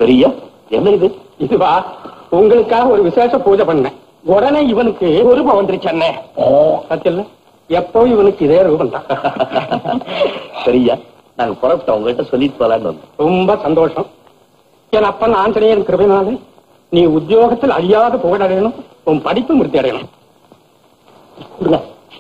பெரிய என்ன இது இதுவா உங்களுக்காக ஒரு விசேஷ பூஜை பண்ணேன் உடனே இவனுக்கு ரூபம் வந்துருச்சு அண்ணே சத்தியல்ல எப்பவும் இவனுக்கு இதே ரூபம் தான் சரியா நாங்க புறப்பட்டோம் உங்ககிட்ட சொல்லிட்டு போலான்னு வந்தோம் ரொம்ப சந்தோஷம் என் அப்பன் ஆஞ்சநேயன் கிருபையினாலே நீ உத்தியோகத்தில் அழியாத புகழடையணும் உன் படிப்பு மிருத்தி அடையணும் கொடுங்க.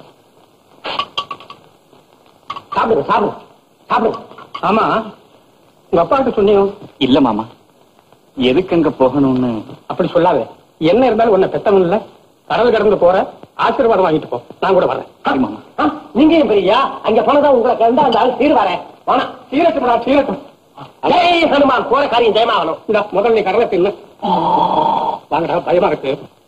சாப்பிடுங்க சாப்பிடுங்க சாப்பிடுங்க ஆமா உங்க அப்பாவுக்கு சொன்னீங்க இல்ல மாமா எதுக்கு அங்க போகணும்னு அப்படி சொல்லாத என்ன இருந்தாலும் உன்னை பெத்தவன் இல்ல கடல் கடந்து போற ஆசீர்வாதம் வாங்கிட்டு போ நான் கூட வரேன் சரி மாமா ஆ, நீங்க ஏன் பெரியா அங்க போனதா உங்களை கண்டா அந்த ஆள் சீர் வரேன் வாணா சீரட்டும்டா சீரட்டும் ஜெய் ஹனுமான் போற காரியம் ஜெயமாகணும் இந்த முதல்ல நீ கடலை தின்னு வாங்கடா பயமா இருக்கு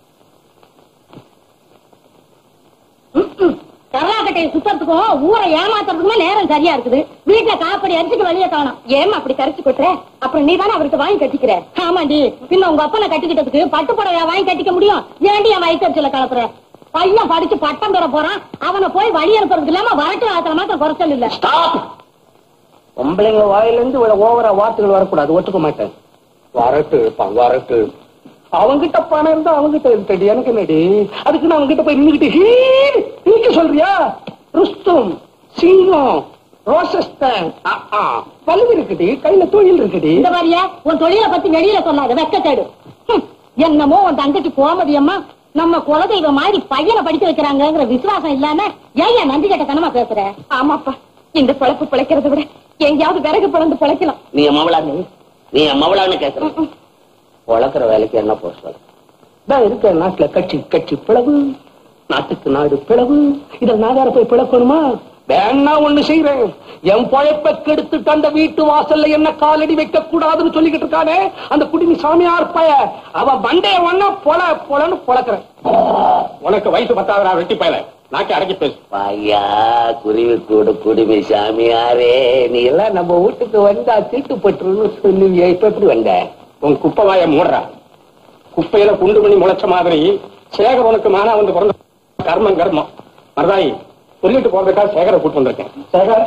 கர்நாடகையை சுத்தறதுக்கும் ஊரை ஏமாத்துறதுக்குமே நேரம் சரியா இருக்குது வீட்டுல காப்படி அரிசிக்கு வழிய காணும் ஏமா அப்படி கரைச்சு கொட்டுற அப்புறம் நீ தானே அவருக்கு வாங்கி கட்டிக்கிற ஆமாண்டி பின்ன உங்க அப்பனை கட்டிக்கிட்டதுக்கு பட்டு புடவையா வாங்கி கட்டிக்க முடியும் ஏண்டி என் வயிற்றுல கலப்புற பையன் படிச்சு பட்டம் பெற போறான் அவனை போய் வழி அனுப்புறதுக்கு இல்லாம வரட்டு ஆத்துல மாத்திரம் குறைச்சல் இல்ல ஸ்டாப் பொம்பளைங்க வாயில இருந்து இவ்வளவு ஓவரா வார்த்தைகள் வரக்கூடாது ஒத்துக்க மாட்டேன் வரட்டு பா, வரட்டு அவங்கிட்ட பணம் இருந்தா அவங்கிட்ட இருக்கடி எனக்கு என்னடி அதுக்கு நான் அவங்கிட்ட போய் நின்னுகிட்டு ஹீ நிக்க சொல்றியா ருஸ்தும் சிங்கம் ரோசஸ்தான் வலு இருக்குடி கையில தொழில் இருக்குடி இந்த மாதிரியா உன் தொழிலை பத்தி வெளியில சொல்லாத வெக்கத்தேடு ஹம், என்னமோ உன் தங்கச்சி கோமதி அம்மா நம்ம குலதெய்வம் மாதிரி பையனை படிக்க வைக்கிறாங்கிற விசுவாசம் இல்லாம ஏன் என் நந்தி கட்ட கனமா பேசுற ஆமாப்பா இந்த பிழைப்பு பிழைக்கிறத விட எங்கேயாவது விறகு பிளந்து பிழைக்கலாம் நீ என் மவளான்னு நீ என் மவளான்னு கேக்குற வளர்க்குற வேலைக்கு என்ன போக சொல்ற தான் இருக்க நாட்டுல கட்சி கட்சி பிளவு நாட்டுக்கு நாடு பிளவு இத நாதார போய் பிளக்கணுமா வேணா ஒண்ணு செய்யறேன் என் பொழைப்ப கெடுத்துட்டு அந்த வீட்டு வாசல்ல என்ன காலடி வைக்க கூடாதுன்னு சொல்லிக்கிட்டு இருக்கானே அந்த குடிமி சாமியார் பய அவ மண்டைய ஒண்ணா பொல பொலன்னு பொழக்கிறேன் உனக்கு வயசு பத்தாவதா வெட்டி பயல நாக்கி அடக்கி பேசு பையா குருவி கூடு குடிமை சாமியாரே நீ எல்லாம் நம்ம வீட்டுக்கு வந்தா தீட்டு பட்டுருன்னு சொல்லுவியா இப்ப எப்படி வந்த உன் குப்பை வாய மூடுறா குப்பையில குண்டு மணி முளைச்ச மாதிரி சேகர் உனக்கு மானா வந்து பிறந்த கர்மம் கர்மம் மருதாயி சொல்லிட்டு போறதுக்காக சேகரை கூட்டு வந்திருக்கேன் சேகர்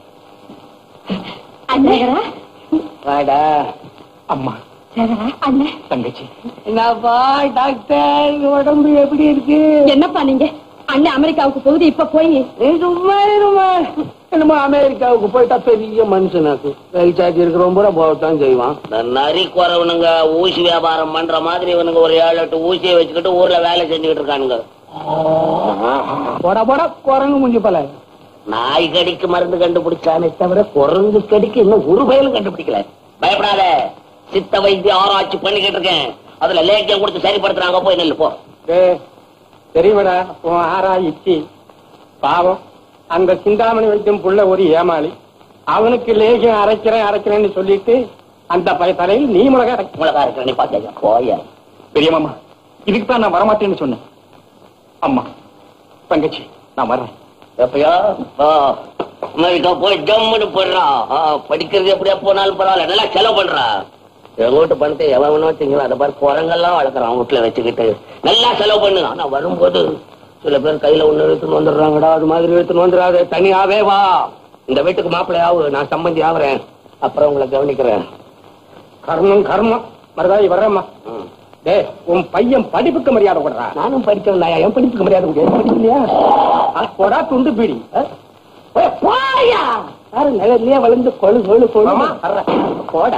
அண்ணா வாடா அம்மா அண்ணா தங்கச்சி என்னப்பா டாக்டர் உடம்பு எப்படி இருக்கு என்னப்பா நீங்க அண்ணன் அமெரிக்காவுக்கு போகுது இப்ப போய் நீ சும்மா இருமா என்னமோ அமெரிக்காவுக்கு போயிட்டா பெரிய மனுஷனாக்கு வெளிச்சாச்சி இருக்கிறவன் பூரா போகத்தான் செய்வான் இந்த நரி குறவனுங்க ஊசி வியாபாரம் பண்ற மாதிரி இவனுங்க ஒரு ஏழு எட்டு ஊசியை வச்சுக்கிட்டு ஊர்ல வேலை செஞ்சுக்கிட்டு இருக்கானுங்க போடா போடா குரங்கு முஞ்சி பல நாய் கடிக்கு மருந்து கண்டுபிடிச்சானே தவிர குரங்கு கடிக்கு இன்னும் ஒரு பயலும் கண்டுபிடிக்கல பயப்படாத சித்த வைத்திய ஆராய்ச்சி பண்ணிக்கிட்டு இருக்கேன் அதுல லேக்கியம் கொடுத்து சரிப்படுத்துறாங்க போய் நெல்லு போ தெரியுமடா உன் ஆறா இச்சி பாவம் அந்த சிந்தாமணி வைத்தியம் புள்ள ஒரு ஏமாளி அவனுக்கு லேகியம் அரைக்கிறேன் அரைக்கிறேன்னு சொல்லிட்டு அந்த பய தலையில் நீ மிளகா அரைக்க மிளகா இருக்கிற நீ பாத்தியா போய பெரிய மாமா இதுக்கு தான் நான் வரமாட்டேன்னு சொன்னேன் அம்மா தங்கச்சி நான் வர்றேன் எப்பயோ ஆ, அமெரிக்கா போய் ஜம்முன்னு போடுறா ஆ, படிக்கிறது எப்படியா போனாலும் பரவாயில்ல நல்லா செலவு பண்றா எங்க வீட்டு பணத்தை எவன் வேணும் வச்சுங்களா அதை பாரு குரங்கெல்லாம் வளர்க்குறான் வீட்டுல வச்சுக்கிட்டு நல்லா செலவு பண்ணு ஆனா வரும்போது சில பேர் கையில ஒண்ணு எடுத்துன்னு வந்துடுறாங்கடா அது மாதிரி எடுத்துன்னு வந்துடாது தனியாவே வா இந்த வீட்டுக்கு மாப்பிள்ளை ஆகு நான் சம்பந்தி ஆகுறேன் அப்புறம் உங்களை கவனிக்கிறேன் கர்மம் கர்மம் மருதாயி வர்றேம்மா டே உன் பையன் படிப்புக்கு மரியாதை கொடுறா நானும் படிச்சவன் என் படிப்புக்கு மரியாதை கொடுக்க படிக்கலையா போடா துண்டு பீடி போயா யாரு நிழல்லையே வளர்ந்து கொழு கொழு கொழு ஆமா, வர்றேன். போடா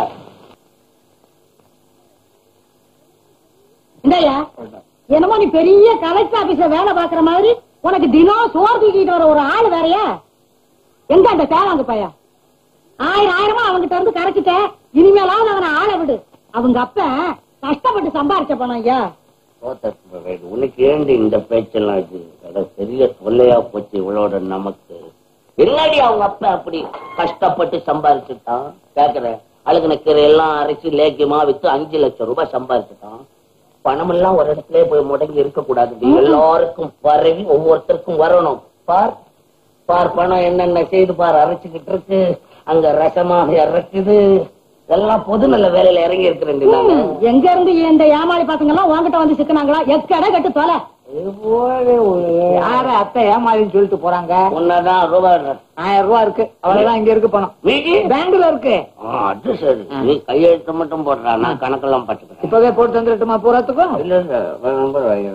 இந்தாயா என்னமோ நீ பெரிய கலெக்டர் ஆபீஸ்ல வேலை பாக்குற மாதிரி உனக்கு தினம் சோறு தூக்கிட்டு வர ஒரு ஆள் வேறயா எங்க அந்த தேவாங்க பையன் ஆயிரம் ஆயிரமா அவங்கிட்ட இருந்து கரைச்சிட்ட இனிமேலாவது அவனை ஆளை விடு அவங்க அப்ப கஷ்டப்பட்டு சம்பாரிச்ச பணம் ஐயா உனக்கு ஏண்டி இந்த பேச்செல்லாம் இது அட பெரிய தொல்லையா போச்சு இவளோட நமக்கு என்னடி அவங்க அப்பா அப்படி கஷ்டப்பட்டு சம்பாரிச்சுட்டான் கேக்குறேன் அழுகுன கீரை எல்லாம் அரைச்சு லேக்கியமா வித்து அஞ்சு லட்சம் ரூபாய் சம்பாரிச்சுட்டான் பணம் எல்லாம் ஒரு இடத்துல போய் முடங்கி இருக்க கூடாது எல்லாருக்கும் பரவி ஒவ்வொருத்தருக்கும் வரணும் பார் பார் பணம் என்னென்ன செய்து பார் அரைச்சுக்கிட்டு இருக்கு அங்க ரசமாக இறக்குது எல்லாம் பொது நல்ல வேலையில இறங்கி இருக்கிறேன் நானு எங்க இருந்து இந்த ஏமாளி பசங்க எல்லாம் உன்கிட்ட வந்து சிக்கினாங்களா எக்கட கட்டு தொலை யார அத்தை ஏமாதின்னு சொல்லிட்டு போறாங்க உன்னதான் ரூபாய் ஆயிரம் ரூபாய் இருக்கு அவ்வளவுதான் இங்க இருக்கு பணம் வீதி பேங்க்ல இருக்கு ஆ, அது சரி நீ கையெழுத்து மட்டும் போடுறா நான் கணக்கெல்லாம் பட்டுக்கிறேன் இப்பவே போட்டு வந்துட்டுமா பூராத்துக்கும் இல்ல இல்ல ரொம்ப வாங்க.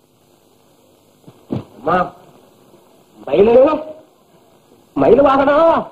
அம்மா மயிலு மயில் வாகனம்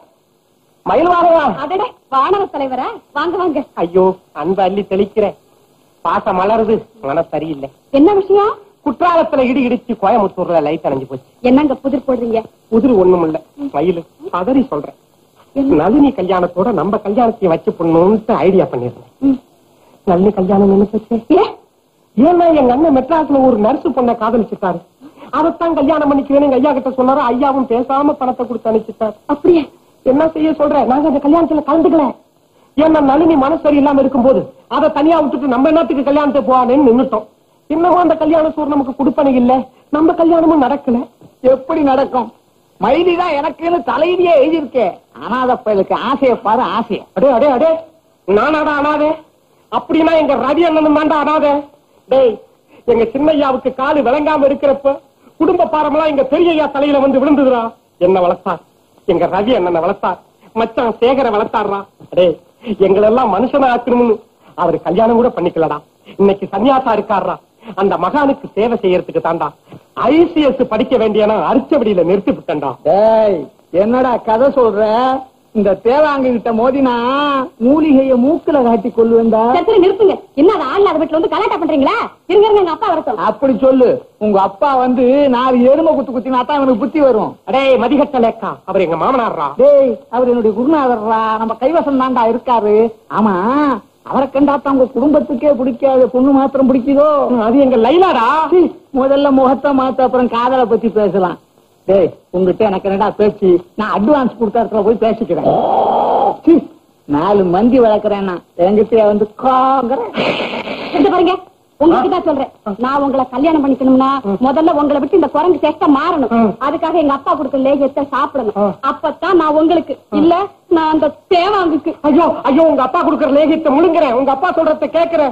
மயில் வாகனம் அடடே வானவ தலைவரா வாங்க வாங்க ஐயோ அன்ப அள்ளி தெளிக்கிறேன் பாசம் மலருது மனசு சரியில்லை என்ன விஷயம் குற்றாலத்துல இடி இடிச்சு கோயம்புத்தூர்ல லைட் அணைஞ்சு போச்சு என்னங்க புதிர் போடுறீங்க உதிரி ஒண்ணும் இல்ல மயிலு பதறி சொல்றேன் நளினி கல்யாணத்தோட நம்ம கல்யாணத்தையும் வச்சு பண்ணணும்னு ஐடியா பண்ணிருந்தேன் ம். நளினி கல்யாணம் என்ன போச்சு ஏ ஏன்னா எங்க அண்ணன் மெட்ராஸ்ல ஒரு நர்ஸ் பொண்ணை காதலிச்சுட்டாரு அதைத்தான் கல்யாணம் பண்ணிக்குவேன் எங்க ஐயா கிட்ட சொன்னாரு ஐயாவும் பேசாம பணத்தை கொடுத்து அனுப்பிச்சிட்டாரு அப்படியே என்ன செய்ய சொல்ற நாங்க அந்த கல்யாணத்துல கலந்துக்கல ஏன்னா நளினி மனசு சரியில்லாம இருக்கும்போது அதை தனியா விட்டுட்டு நம்ம என்னத்துக்கு கல்யாணத்தை போவானேன்னு நின்னுட்டோம் இன்னமும் அந்த கல்யாண சூர் நமக்கு கொடுப்பனை இல்ல நம்ம கல்யாணமும் நடக்கல எப்படி நடக்கும் மைதி தான் எனக்குன்னு தலையிலேயே எழுதியிருக்கேன் அனாத பயலுக்கு ஆசையை பாரு ஆசைய அடே அடே அடே நானாடா அனாதே அப்படின்னா எங்க ரவி அண்ணனும் தாண்டா அனாதே டேய் எங்க சின்னையாவுக்கு காலு விளங்காம இருக்கிறப்ப குடும்ப பாரமெல்லாம் எங்க பெரியய்யா தலையில வந்து விழுந்துதுடா என்ன வளர்த்தார் எங்க ரவி அண்ணனை வளர்த்தார் மச்சான் சேகர வளர்த்தாடுறா அடே எங்களெல்லாம் மனுஷனா ஆக்கணும்னு அவர் கல்யாணம் கூட பண்ணிக்கலடா இன்னைக்கு சன்னியாசா இருக்காருடா அந்த மகானுக்கு சேவை செய்யறதுக்கு தாண்டா ஐசிஎஸ் படிக்க வேண்டியனா அரிச்சபடியில நிறுத்தி விட்டேன்டா டேய் என்னடா கதை சொல்ற இந்த தேவாங்க கிட்ட மோதினா மூலிகைய மூக்குல காட்டி கொள்ளுவேண்டா சரி நிறுத்துங்க என்ன அது ஆள் அது வீட்டுல வந்து கலாட்டா பண்றீங்களா இருங்க இருங்க எங்க அப்பா வரட்டும் அப்படி சொல்லு உங்க அப்பா வந்து நாலு எருமை குத்து குத்தினா தான் அவனுக்கு புத்தி வரும் அடே மதிகட்ட லேக்கா அவர் எங்க மாமனார்ரா டேய் அவர் என்னுடைய குருநாதர்ரா நம்ம கைவசம் தாண்டா இருக்காரு ஆமா அவரை கண்டாத்தான் உங்க குடும்பத்துக்கே பிடிக்காத பொண்ணு மாத்திரம் பிடிக்குதோ அது எங்க லைலாடா சீ, முதல்ல முகத்தை மாத்த அப்புறம் காதலை பத்தி பேசலாம் டேய் உங்ககிட்ட எனக்கு என்னடா பேச்சு நான் அட்வான்ஸ் கொடுத்த இடத்துல போய் பேசிக்கிறேன் சீ, நாலு மந்தி வளர்க்கறேன் நான் என்கிட்ட வந்து காங்கறேன் இந்த பாருங்க உங்களுக்கு தான் சொல்றேன் நான் உங்களை கல்யாணம் பண்ணிக்கணும்னா முதல்ல உங்களை விட்டு இந்த குரங்கு சேஷ்ட மாறணும் அதுக்காக எங்க அப்பா கொடுத்த லேகியத்தை சாப்பிடணும் அப்பதான் நான் உங்களுக்கு இல்ல நான் அந்த தேவாங்குக்கு ஐயோ ஐயோ உங்க அப்பா கொடுக்கற லேகியத்தை முழுங்குறேன் உங்க அப்பா சொல்றத கேக்குறேன்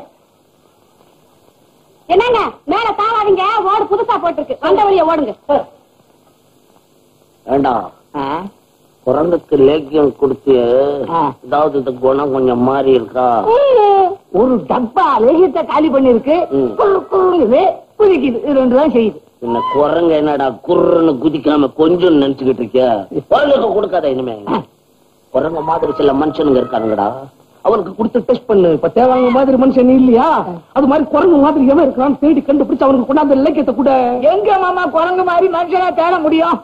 என்னங்க மேல தாவாதீங்க ஓடு புதுசா போட்டிருக்கு வந்த வழிய ஓடுங்க வேண்டாம் ஆ, குரங்குக்கு லேக்கியம் கொடுத்து ஆ. அதாவது இந்த குணம் கொஞ்சம் மாறி இருக்கா ஒரு டப்பா லேகியத்தை காலி பண்ணிருக்கு ம். குறு குறுங்குது குதிக்குது இது ரெண்டு தான் செய்யுது இந்த குரங்கு என்னடா குர்ன்னு குதிக்காம கொஞ்சம் நினைச்சுக்கிட்டு இருக்கியா குரங்குக்கு கொடுக்காத இனிமே குரங்கு மாதிரி சில மனுஷனுங்க இருக்கானுங்கடா அவனுக்கு கொடுத்து டெஸ்ட் பண்ணு இப்ப தேவாங்க மாதிரி மனுஷன் நீ இல்லையா அது மாதிரி குரங்கு மாதிரி எவன் இருக்கான்னு தேடி கண்டுபிடிச்சு அவனுக்கு கொண்டாந்து இலக்கியத்தை கூட எங்க மாமா குரங்கு மாதிரி மனுஷனா தேட முடியும்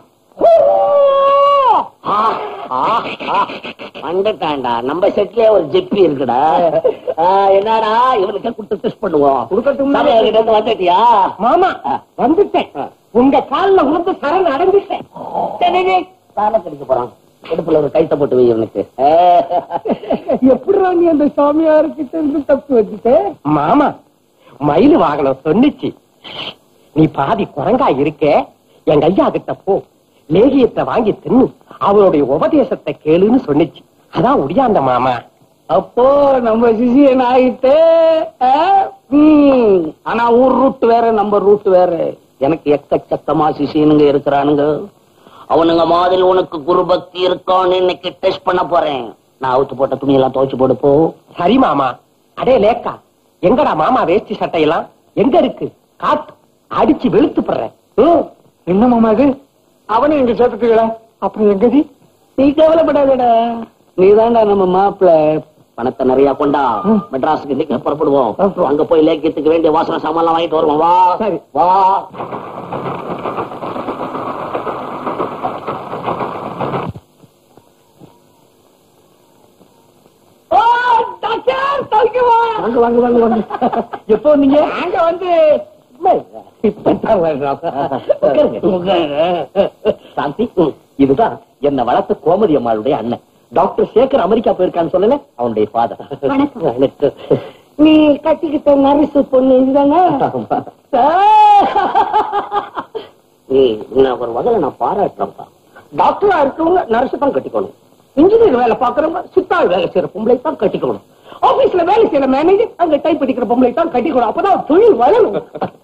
வந்துட்டான்டா நம்ம செட்லயே ஒரு ஜெப்பி இருக்குடா ஆ, என்னடா இவனுக்கு கொடுத்து டெஸ்ட் பண்ணுவோம் கொடுக்கட்டும் சமையல்கிட்ட இருந்து வந்துட்டியா மாமா வந்துட்டேன் உங்க கால்ல உனக்கு சரண் அடைஞ்சிட்டேன் தானே கிடைக்க போறான் இடுப்புல ஒரு கைத்த போட்டு வை இவனுக்கு எப்படிடா நீ அந்த சாமியார் கிட்ட இருந்து தப்பு வச்சுட்ட மாமா மயில் வாகனம் சொன்னிச்சு நீ பாதி குரங்கா இருக்க எங்க ஐயா கிட்ட போ லேகியத்தை வாங்கி தின்னு அவருடைய உபதேசத்தை கேளுன்னு சொன்னிச்சு அதான் உடியாந்த மாமா அப்போ நம்ம சிசியன் ஆயிட்டு ஆ? ம். ஆனா ஊர் ரூட் வேற நம்ம ரூட் வேற எனக்கு எக்கச்சக்கமா சிசினுங்க இருக்கிறானுங்க அவனுங்க மாதிரி உனக்கு குரு பக்தி இருக்கான்னு இன்னைக்கு டெஸ்ட் பண்ண போறேன் நான் அவுத்து போட்ட துணியெல்லாம் துவைச்சு போடு போ சரி மாமா அடே லேக்கா எங்கடா மாமா வேஷ்டி சட்டையெல்லாம் எங்க இருக்கு காட்டு அடிச்சு வெளுத்து போடுறேன் ம், என்ன மாமா இது அவனை எங்க சேர்த்துக்கல அப்புறம் எங்கதி நீ கவலைப்படாதடா நீதான்டா நம்ம மாப்பிள பணத்தை நிறைய கொண்டா மெட்ராஸுக்கு இன்னைக்கு புறப்படுவோம் புறப்படுவோம். அங்க போய் லேக்கியத்துக்கு வேண்டிய வாசனை சாமான் வாங்கிட்டு வருவோம் வா சரி. வா வாங்க வாங்க வாங்க வாங்க எப்போ வந்தீங்க அங்க வந்து இப்பதான் வர்றோம். உட்காருங்க. சாந்தி இதுதான் என்ன வளர்த்த கோமதி அம்மாளுடைய அண்ணன் டாக்டர் சேகர் அமெரிக்கா போயிருக்கான்னு சொல்லல அவனுடைய ஃபாதர் வணக்கம். நீ கட்டிக்கிட்ட நரிசு பொண்ணு இதுதானே நீ என்ன ஒரு வகையில நான் பாராட்டுறேன்ப்பா டாக்டரா இருக்கவங்க நர்ஸ் தான் கட்டிக்கணும் இன்ஜினியர் வேலை பாக்குறவங்க சித்தாள் வேலை செய்யற பொம்பளை தான் கட்டிக்கணும் ஆபீஸ்ல வேலை செய்யற மேனேஜர் அங்க டைப் அடிக்கிற பொம்பளை தான் கட்டிக்கணும் அப்பதான் தொழில் வளரும்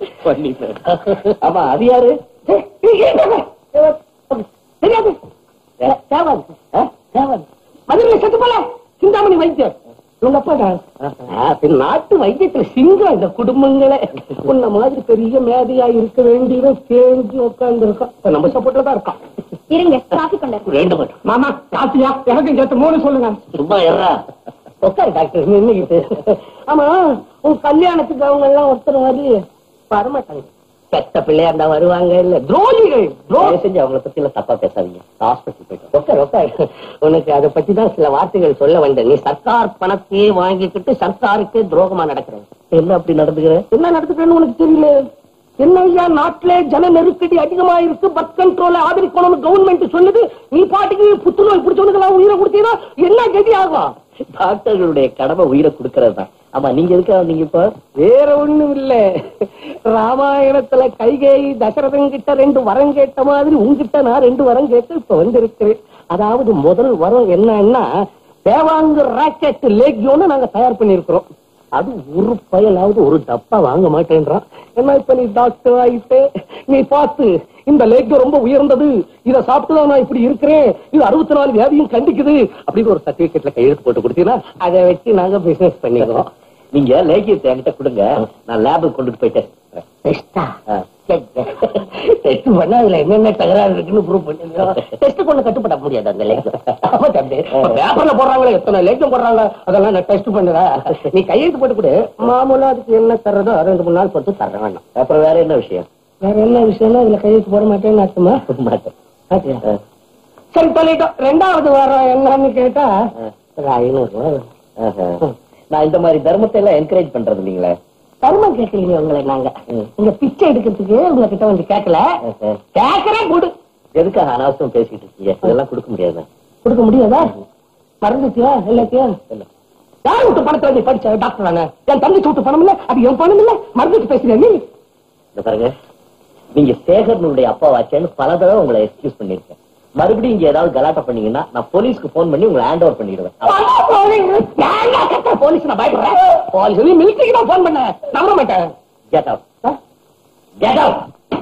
ஆமா அது யாரு ஏய், ஏய், ஏய், ஏய், ஏய், தெரியாது தேவாது தேவாது மதுரை செத்து போல சிந்தாமணி வைத்தியர் உங்க அப்பா தான் ஆ, பின் நாட்டு வைத்தியத்துல சிங்கம் இந்த குடும்பங்களே உன்ன மாதிரி பெரிய மேதையா இருக்க வேண்டியவன் தேஞ்சு உட்கார்ந்து இருக்கான் இப்ப நம்ம சப்போர்ட்ல தான் இருக்கான் இருங்க காஃபி கொண்டாரு ரெண்டு மட்டும் மாமா காசியா எனக்கும் சேர்த்து மூணு சொல்லுங்க சும்மா எறா உட்காரு டாக்டர் நின்னுகிட்டு ஆமா உன் கல்யாணத்துக்கு அவங்க எல்லாம் ஒருத்தர் வரலையே வரமாட்டாங்க பெத்த பிள்ளையா இருந்தா வருவாங்க இல்ல துரோகிகள் துரோகி தயவு செஞ்சு அவங்கள பத்தி எல்லாம் தப்பா பேசாதீங்க ஹாஸ்பிட்டல் போயிட்டு உட்கார் உட்கார் உனக்கு அதை பத்தி தான் சில வார்த்தைகள் சொல்ல வந்தேன் நீ சர்க்கார் பணத்தையே வாங்கிக்கிட்டு சர்க்காருக்கு துரோகமா நடக்கிற என்ன அப்படி நடந்துக்கிற என்ன நடக்குதுன்னு உனக்கு தெரியல என்ன ஐயா நாட்டிலே ஜன நெருக்கடி அதிகமா இருக்கு பத் கண்ட்ரோல ஆதரிக்கணும்னு கவர்மெண்ட் சொல்லுது நீ பாட்டுக்கு புத்துநோய் பிடிச்சவனுக்கு உயிரை கொடுத்தீங்கன்னா என்ன கதி ஆகும் டாக்டர்களுடைய கடமை உயிரை கொடுக்கறது தான் ஆமா நீங்க எதுக்காக நீங்க இப்ப வேற ஒண்ணும் இல்ல ராமாயணத்துல கைகேயி தசரதன் கிட்ட ரெண்டு வரம் கேட்ட மாதிரி உங்ககிட்ட நான் ரெண்டு வரம் கேட்டு இப்ப வந்திருக்கிறேன் அதாவது முதல் வரம் என்னன்னா தேவாங்கு ராக்கெட் லேக்யோன்னு நாங்க தயார் பண்ணிருக்கிறோம் அது ஒரு பயலாவது ஒரு டப்பா வாங்க மாட்டேன்றான் என்ன இப்ப நீ டாக்டர் ஆயிட்டு நீ பார்த்து இந்த லேக் ரொம்ப உயர்ந்தது இத சாப்பிட்டுதான் நான் இப்படி இருக்கிறேன் இது அறுபத்தி நாலு வியாதியும் கண்டிக்குது அப்படின்னு ஒரு சர்டிபிகேட்ல கையெழுத்து போட்டு கொடுத்தீங்கன்னா அதை வச்சு நாங்க பிசினஸ் பண்ணிக்கிறோம் நீங்க லேகியத்தை என்கிட்ட கொடுங்க நான் லேபுக்கு கொண்டுட்டு போயிட்டேன் டெஸ்டா டெஸ்ட் பண்ணா அதுல என்னென்ன தகராறு இருக்குன்னு ப்ரூவ் பண்ணிருக்கோம் டெஸ்ட் கொண்டு கட்டுப்பட முடியாது அந்த லேக்கம் ஆமா தம்பி பேப்பர்ல போடுறாங்களே எத்தனை லேக்கம் போடுறாங்க அதெல்லாம் நான் டெஸ்ட் பண்ணுறா நீ கையெழுத்து போட்டு கொடு மாமூலா அதுக்கு என்ன தர்றதோ ரெண்டு மூணு நாள் பொறுத்து தர வேண்டாம் அப்புறம் வேற என்ன விஷயம் வேற என்ன விஷயம்னா இதுல கையெழுத்து போட மாட்டேன்னு அர்த்தமா மாட்டேன் பாத்தியா? சரி சொல்லிட்டோம் ரெண்டாவது வாரம் என்னன்னு கேட்டா ஒரு ஐநூறு ரூபா ஆஹா. நான் இந்த மாதிரி தர்மத்தை எல்லாம் என்கரேஜ் பண்றது இல்லீங்களே தர்மம் கேட்கலீங்க உங்களை நாங்க இங்க பிச்சை எடுக்கிறதுக்கு உங்ககிட்ட வந்து கேட்கல ஆஹா. கேட்கறேன் கொடு எதுக்காக அனாவசியம் பேசிட்டு இருக்கீங்க இதெல்லாம் கொடுக்க முடியாது கொடுக்க முடியாதா மறந்துட்டியா எல்லாத்தையும் இல்ல. யார் விட்டு பணத்துல நீ படிச்ச டாக்டர் தானே என் தங்கச்சி விட்டு பணம் இல்ல அது என் பணம் இல்ல மறந்துட்டு பேசுறியா நீ இந்த பாருங்க நீங்க சேகரனுடைய அப்பா வாச்சேன்னு பல தடவை உங்களை எக்ஸ்கியூஸ் பண்ணிருக்கேன் மறுபடியும் இங்க ஏதாவது கலாட்டா பண்ணீங்கன்னா நான் போலீஸ்க்கு போன் பண்ணி உங்களை ஹேண்ட் ஓவர் பண்ணிடுவேன் போலீஸ் நான் பயப்படுறேன் போலீஸ் நீ மிலிட்டரிக்கு தான் போன் பண்ண நம்ப மாட்டேன் கெட் அவுட் கெட் அவுட்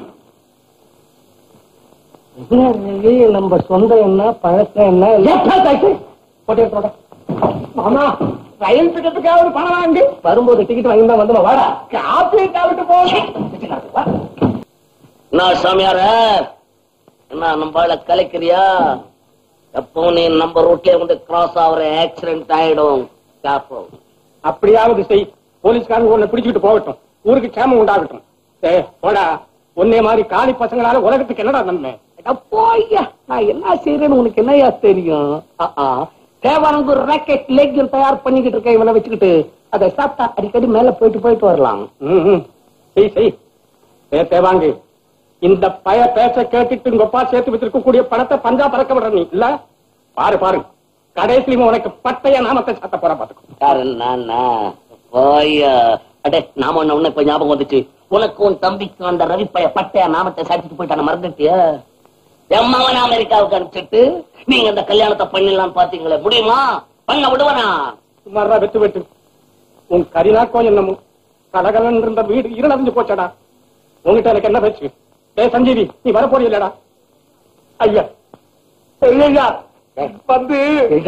என்ன ரவி, நம்ம சொந்தம் என்ன பழக்கம் என்ன போட்டு மாமா ரயில் டிக்கெட்டுக்காக ஒரு பணம் வாங்கி வரும்போது டிக்கெட் வாங்கி தான் வந்து வாடா காப்பி விட்டு போ நான் சாமியார என்ன நம்பால கலைக்கிறியா எப்போ நீ நம்ம ரோட்ல வந்து கிராஸ் ஆகுற ஆக்சிடென்ட் ஆயிடும் காப்போ அப்படியாவது செய் போலீஸ்காரங்க உன்னை பிடிச்சிட்டு போகட்டும் ஊருக்கு கேமம் உண்டாகட்டும் ஏய், போடா உன்னை மாதிரி காலி பசங்களால உலகத்துக்கு என்னடா நன்மை அட போய்யா நான் என்ன செய்யறேன்னு உனக்கு என்னையா தெரியும் ஆ, ஆ. தேவானந்தூர் ராக்கெட் லெக் தயார் பண்ணிக்கிட்டு இருக்க இவனை வச்சுக்கிட்டு அதை சாப்பிட்டா அடிக்கடி மேல போயிட்டு போயிட்டு வரலாம் ம், ம். செய் செய் ஏ தேவாங்கு இந்த பய பேச்ச கேட்டுட்டு உங்க அப்பா சேர்த்து வச்சிருக்கக்கூடிய பணத்தை பஞ்சா பறக்க விடுற நீ இல்ல பாரு பாரு கடைசியிலும் உனக்கு பட்டைய நாமத்தை சாத்த போற பாத்துக்கோ யாரு நானா போய்யா அடே நாம ஒண்ணு ஒண்ணு இப்ப ஞாபகம் வந்துச்சு உனக்கும் உன் தம்பிக்கும் அந்த ரவிப்பைய பட்டைய நாமத்தை சாட்டிட்டு போயிட்டான மறந்துட்டியா எம்மவன் அமெரிக்காவுக்கு அனுப்பிச்சிட்டு நீங்க அந்த கல்யாணத்தை பண்ணிடலாம் பாத்தீங்களே முடியுமா பண்ண விடுவனா சுமாரா வெட்டு வெட்டு உன் கரிநாக்கம் என்னமோ கடகலன் இருந்த வீடு இருளறிஞ்சு போச்சடா உன்கிட்ட எனக்கு என்ன பேச்சு ஏ சஞ்சீவி நீ வரப்போறீ இல்லடா ஐயா ஐயா வந்து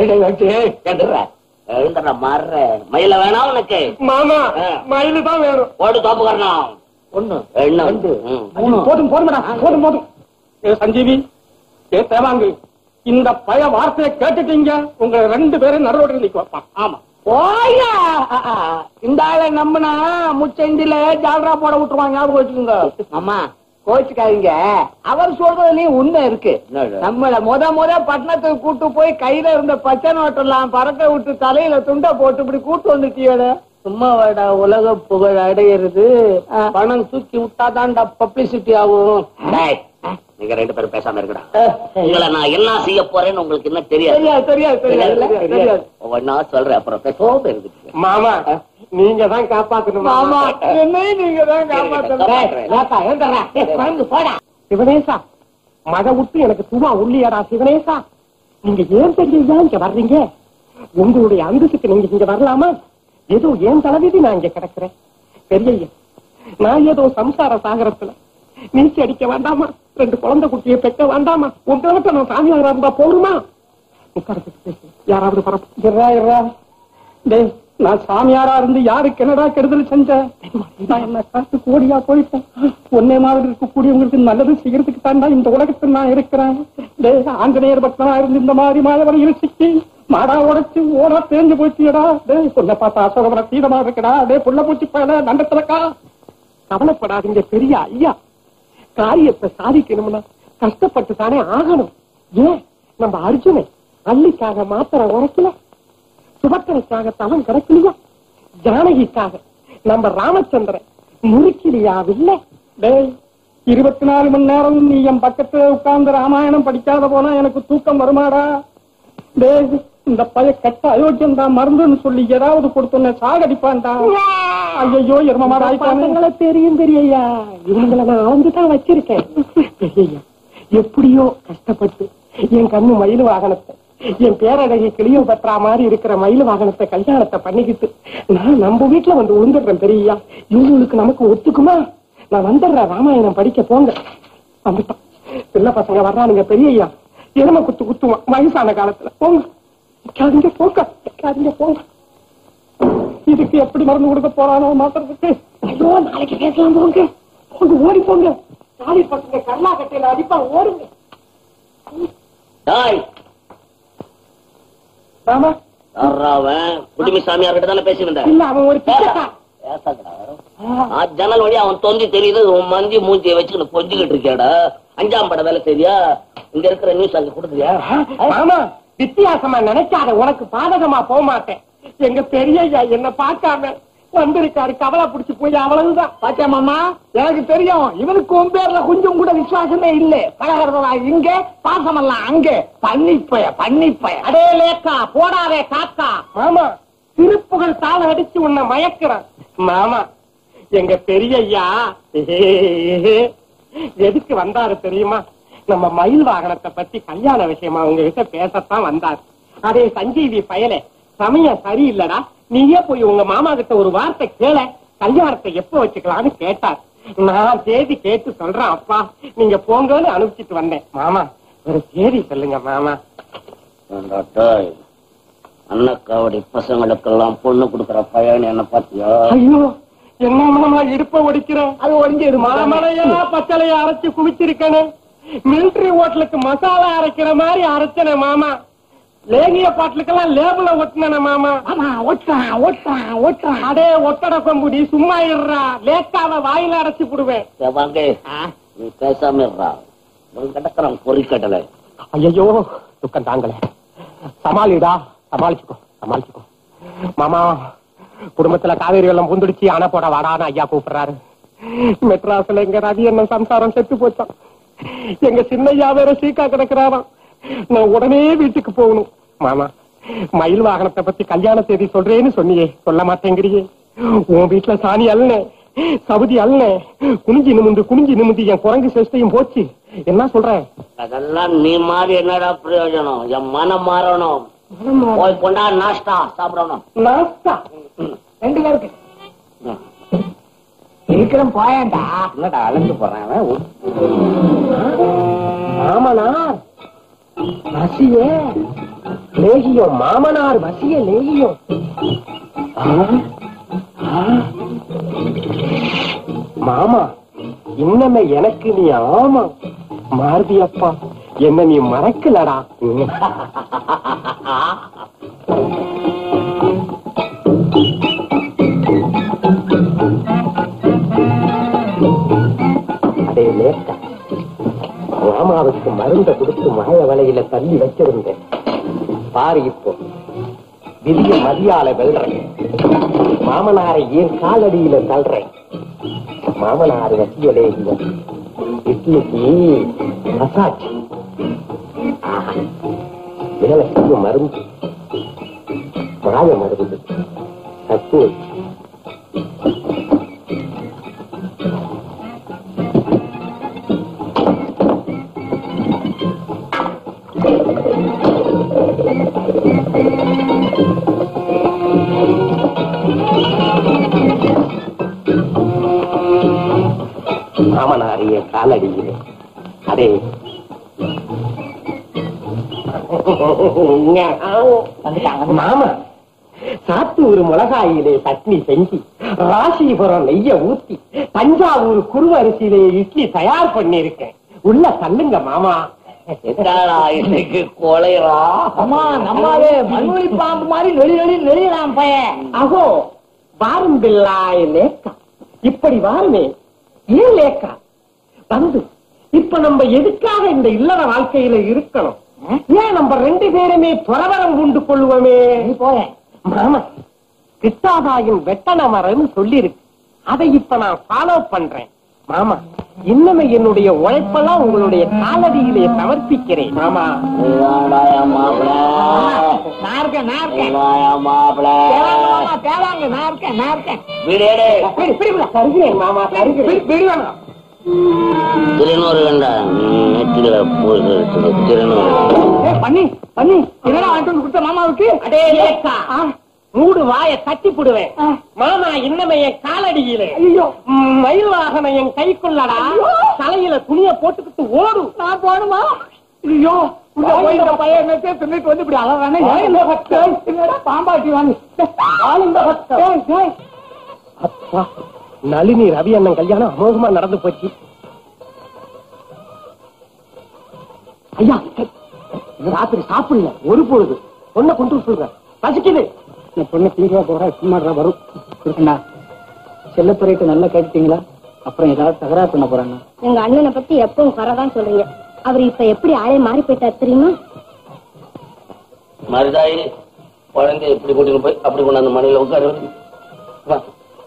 எழுந்துடுற மாறுற மயில வேணாம் உனக்கு மாமா ஆ. மயிலு தான் வேணும் ஓடு தோப்புக்கறனா ஒண்ணு ரெண்டு ம். போதும் போதும்டா போதும் போதும் ஏ சஞ்சீவி ஏ தேவாங்கு இந்த பய வார்த்தையை கேட்டுட்டீங்க உங்க ரெண்டு பேரும் நடுரோடு நிக்க வைப்பான் ஆமா ஓயா இந்த ஆளை நம்பினா முச்சந்தில ஜாலரா போட விட்டுருவாங்க ஞாபகம் வச்சுக்கோங்க அம்மா கோச்சுக்காதீங்க அவர் சொல்றதுலயும் உண்மை இருக்கு என்னது? நம்மள முத முத பட்டணத்துக்கு கூட்டு போய் கையில இருந்த பச்சை நோட்டெல்லாம் பறக்க விட்டு தலையில துண்டை போட்டு இப்படி கூட்டு வந்துட்டியோட சும்மா வாடா உலக புகழ் அடையிறது பணம் தூக்கி விட்டாதான்டா பப்ளிசிட்டி ஆகும் டேய், நீங்க ரெண்டு பேரும் பேசாம இருக்கடா உங்களை நான் என்ன செய்ய போறேன்னு உங்களுக்கு என்ன தெரியாது தெரியாது தெரியாது தெரியாது தெரியாது ஒன்னா சொல்றேன் அப்புறம் பேசாம இருக்குது மாமா நீங்க தான் காப்பாத்தணும் மாமா என்னையும் நீங்க தான் காப்பாத்தணும் போடா சிவனேசா மழை விட்டு எனக்கு துவா உள்ளியாடா சிவனேசா நீங்க ஏன் தெரியா இங்க வர்றீங்க உங்களுடைய அந்தஸ்துக்கு நீங்க இங்க வரலாமா ஏதோ ஏன் தலைவிதி நான் இங்க கிடக்குறேன் பெரியய்யா நான் ஏதோ சம்சார சாகரத்துல நீச்சல் அடிக்க வேண்டாமா ரெண்டு குழந்தை குட்டியை பெக்க வேண்டாமா உங்களுக்கு நான் சாமியாரா இருந்தா போருமா உட்காரத்துக்கு பேசு. யாராவது பரப்பு இருறா இருறா டேய் நான் சாமியாரா இருந்து யாருக்கு என்னடா கெடுதல் செஞ்சேன் நான் என்ன காட்டு கோடியா போயிட்டேன் ஒன்னே மாதிரி இருக்கக்கூடியவங்களுக்கு நல்லது செய்யறதுக்கு தாண்டா இந்த உலகத்தில் நான் இருக்கிறேன் டேய் ஆஞ்சநேயர் பக்தனா இருந்து இந்த மாதிரி மாயவரையில் சிக்கி மாடா உடைச்சு ஓடா தேஞ்சு போயிட்டியடா டேய் பொண்ணை பார்த்தா அசோகவர தீடமா இருக்கடா டேய் புள்ள பூச்சி பயல நண்டத்திலக்கா கவலைப்படாதீங்க பெரிய ஐயா காரியத்தை சாதிக்கணும்னா கஷ்டப்பட்டு தானே ஆகணும் ஏன் நம்ம அர்ஜுனை அள்ளிக்காக மாத்திர உரைக்கல சுபக்கரைக்காக தவம் கிடைக்கலையா ஜானகிக்காக நம்ம ராமச்சந்திரன் முறுக்கிலியாவில்லை டேய் இருபத்தி நாலு மணி நேரம் நீ என் பக்கத்துல உட்கார்ந்து ராமாயணம் படிக்காத போனா எனக்கு தூக்கம் வருமாடா டேய் இந்த பைய கட்ட அயோக்கியம் தான் மருந்துன்னு சொல்லி ஏதாவது கொடுத்தோன்ன சாகடிப்பான்டா ஐயோ எருமமாடா தெரியும் பெரியய்யா இவங்களை நான் அளந்துதான் வச்சிருக்கேன் பெரியய்யா எப்படியோ கஷ்டப்பட்டு என் கண்ணு மயில் வாகனத்தை என் பேரழகி கிளியோ பற்றா மாதிரி இருக்கிற மயில் வாகனத்தை கல்யாணத்தை பண்ணிக்கிட்டு நான் நம்ம வீட்டுல வந்து விழுந்துடுறேன் பெரியய்யா இவங்களுக்கு நமக்கு ஒத்துக்குமா நான் வந்துடுறேன் ராமாயணம் படிக்க போங்க வந்துட்டான் சின்ன பசங்க வர்றானுங்க பெரியய்யா எருமை குத்து குத்துவான் வயசான காலத்துல போங்க நிக்காதீங்க போங்க நிக்காதீங்க போங்க இதுக்கு எப்படி மருந்து கொடுக்க போறானோ மாத்திரத்துக்கு ஐயோ நாளைக்கு பேசலாம் போங்க போங்க ஓடி போங்க நாளை பசங்க கர்ணா கட்டையில அடிப்பா ஓடுங்க டாய் ஆமா யார்ரா அவன் குடிமி சாமியார் கிட்ட தானே பேசியிருந்தேன் இல்ல அவன் ஒரு பிச்சைக்காரன். ஆ, ஜன்னல் வழி அவன் தொந்தி தெரியுது உன் மந்தி மூஞ்சியை வச்சுக்கிட்டு கொஞ்சிக்கிட்டு இருக்கியாடா அஞ்சாம் பட வேலை சரியா இங்க இருக்கிற நியூஸ் அங்க கொடுக்குறியா ஆமா வித்தியாசமா நினைக்காத உனக்கு பாதகமா போக மாட்டேன் எங்க பெரியய்யா என்ன பார்க்காம வந்திருக்காரு கவலை புடிச்சு போய் அவ்வளவுதான் பாத்தியா மாமா எனக்கு தெரியும் இவனுக்கு உன் பேர்ல கொஞ்சம் கூட விசுவாசமே இல்ல பழகிறதா இங்க பாசமெல்லாம் அங்க பன்னிப்பய பன்னிப்பய அடே லேக்கா போடாதே காக்கா மாமா திருப்புகள் தாள அடிச்சு உன்னை மயக்கிறான் மாமா எங்க பெரியய்யா எதுக்கு வந்தாரு தெரியுமா நம்ம மயில் வாகனத்தை பத்தி கல்யாண விஷயமா உங்ககிட்ட பேசத்தான் வந்தாரு அதே சஞ்சீவி பயலே சமயம் சரியில்லடா நீயே போய் உங்க மாமா கிட்ட ஒரு வார்த்தை கேள கல்யாணத்தை எப்ப வச்சுக்கலாம்னு கேட்டார் நான் தேதி கேட்டு சொல்றேன் அப்பா நீங்க போங்கன்னு அனுப்பிச்சிட்டு வந்தேன் மாமா ஒரு தேதி சொல்லுங்க மாமா ஏண்டா டாய் அன்னக்காவடி பசங்களுக்கெல்லாம் பொண்ணு கொடுக்கற பையன் என்ன பாத்தியா ஐயோ என்ன மாமா இடுப்ப ஒடிக்கிறேன் அது ஒழிஞ்சிரு மாமலையெல்லாம் பச்சளைய அரைச்சு குவிச்சிருக்கேனே மிலிட்டரி ஹோட்டலுக்கு மசாலா அரைக்கிற மாதிரி அரைச்சனே மாமா லேகிய பாட்டுக்கெல்லாம் லேபிள ஒட்டினே மாமா ஆமா ஒட்டுறான் ஒட்டுறான் ஒட்டுறான் அடே ஒட்டட கொம்புடி சும்மா இருறா லேக்காவ வாயில அடைச்சு புடுவேன் சரி, வாங்க நீ பேசாம இருடா இவன் கிடக்குறான் பொறிக்கட்டலை ஐயோ துக்கம் தாங்கல சமாளிடா சமாளிச்சுக்கோ சமாளிச்சுக்கோ மாமா குடும்பத்துல காவேரி வெள்ளம் புந்துடிச்சு அணை போட வாடான்னு ஐயா கூப்பிடுறாரு மெட்ராஸ்ல எங்க ரவி என்ன சம்சாரம் செத்து போச்சான் எங்க சின்னையா வேற சீக்கா கிடக்குறாராம் நான் உடனே வீட்டுக்கு போகணும் மாமா மயில் வாகனத்தை பத்தி கல்யாண தேதி சொல்றேன்னு சொன்னியே சொல்ல மாட்டேங்கிறியே உன் வீட்டுல சாணி அல்ல சவுதி அல்ல குனிஞ்சி நிமிந்து குனிஞ்சி நிமிந்து என் குரங்கு சேஷ்டையும் போச்சு என்ன சொல்றேன் அதெல்லாம் நீ மாறி என்னடா பிரயோஜனம் என் மனம் மாறணும் போய் கொண்டா நாஷ்டா சாப்பிடணும் நாஸ்தா ரெண்டு பேருக்கு ம். இருக்கிறேன் போயேன்டா என்னடா அழைச்சு போறேன் அவன்? மாமனார் வசிய லேகியம் மாமனார் வசிய லேகியம் ஆ? ஆ? மாமா இன்னமே எனக்கு நீ ஆமா மாருதி அப்பா என்ன நீ மறக்கலடா அடே லேட்டா ராமாவுக்கு மருந்த கொடுத்து மாய வலையில தள்ளி வச்சிருந்தேன் பாரு இப்போ விதிய மதியால வெல்றேன் மாமனாரை ஏன் காலடியில தள்ளுறேன் மாமனார் வசியலேகிய இட்லிக்கு மசாஜ் ஆஹா. மேல செய்யும் மருந்து மாய மருந்து சத்து மாமனாரிய காலடியிலே அதே மாமா சாத்தூர் மிளகாயிலே சட்னி செஞ்சு ராசிபுரம் நெய்ய ஊத்தி தஞ்சாவூர் குருவரிசியிலே இட்லி தயார் பண்ணிருக்கேன் உள்ள தள்ளுங்க மாமா என்னடா இன்னைக்கு கொலையரா அம்மா நம்மாவே மண்ணுளி பாம்பு மாதிரி நெளி நெளி நெளியலாம் பையன் அகோ வாரும் பில்லாய் லேக்கா இப்படி வாருமே ஏன் லேக்கா வந்து இப்ப நம்ம எதுக்காக இந்த இல்லற வாழ்க்கையில இருக்கணும் ஏன் நம்ம ரெண்டு பேருமே துறவரம் உண்டு கொள்வோமே நீ போயேன் மாமா கிட்டாதாயின் வெட்டன மரம்னு சொல்லிருக்கு அதை இப்ப நான் ஃபாலோ பண்றேன் மாமா இன்னமே என்னுடைய உழைப்பெல்லாம் உங்களுடைய காலடியிலே சமர்ப்பிக்கிறேன் மாமா மாப்பிள நான் இருக்கேன் நான் இருக்கேன் மாப்பிள தேவாங்க மாமா தேவாங்க நான் இருக்கேன் நான் இருக்கேன் வீடு பிடி, பிடி, பிடி. தருகிறேன் மாமா தருகிறேன் பிடி வேணாம் திருநூறு கண்டா நெத்தில போகுது திருநூறு ஏய், பண்ணி பண்ணி என்னடா வாங்கிட்டு வந்து கொடுத்த மாமாவுக்கு அடே லேக்கா மூடு வாய தட்டி போடுவேன் மாமா இன்னமே என் காலடியிலே ஐயோ ம், மயில் வாகனம் என் கைக்குள்ளடா தலையில துணிய போட்டுக்கிட்டு ஓடும் நான் போகணுமா ஐயோ உள்ள போய் இந்த பையன் என்னத்தை தின்னுட்டு வந்து இப்படி அழகானே இந்த பக்கம். என்னடா பாம்பாட்டி வாங்கி இந்த பக்கம். ஏய், ஏய். அப்பா நளினி ரவி அண்ணன் கல்யாணம் அமோகமா நடந்து போச்சு ஐயா இந்த ராத்திரி சாப்பிடல ஒரு பொழுது பொண்ணை கொண்டு வர சொல்றேன் பசிக்குது இந்த பொண்ணு தீவிரா போறா சும்மா வரும் இருக்குண்ணா செல்லத்துறையிட்டு நல்லா கேட்டுட்டீங்களா அப்புறம் ஏதாவது தகராறு பண்ண போறாங்க எங்க அண்ணனை பத்தி எப்பவும் குறைதான் சொல்றீங்க அவர் இப்ப எப்படி ஆளே மாறி போயிட்டார் தெரியுமா மருதாயி குழந்தை எப்படி கூட்டிட்டு போய் அப்படி கொண்டாந்து மனையில உட்காரு வா.